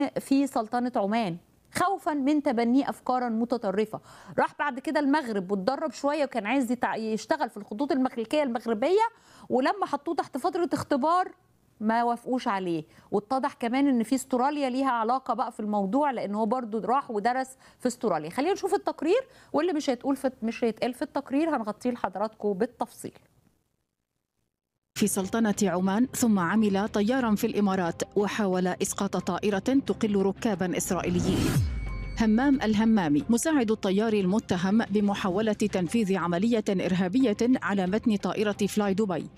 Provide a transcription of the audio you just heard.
في سلطنة عمان خوفا من تبنيه افكارا متطرفه راح بعد كده المغرب واتدرب شويه وكان عايز يتع- يشتغل في الخطوط المخليكيه المغربيه ولما حطوه تحت فتره اختبار ما وافقوش عليه واتضح كمان ان في استراليا ليها علاقه بقى في الموضوع لان هو برضو راح ودرس في استراليا خلينا نشوف التقرير واللي مش هيتقول في مش هيتقال في التقرير هنغطيه لحضراتكم بالتفصيل في سلطنة عمان ثم عمل طيارا في الإمارات وحاول إسقاط طائرة تقل ركابا إسرائيليين همام الهمامي مساعد الطيار المتهم بمحاولة تنفيذ عملية إرهابية على متن طائرة فلاي دبي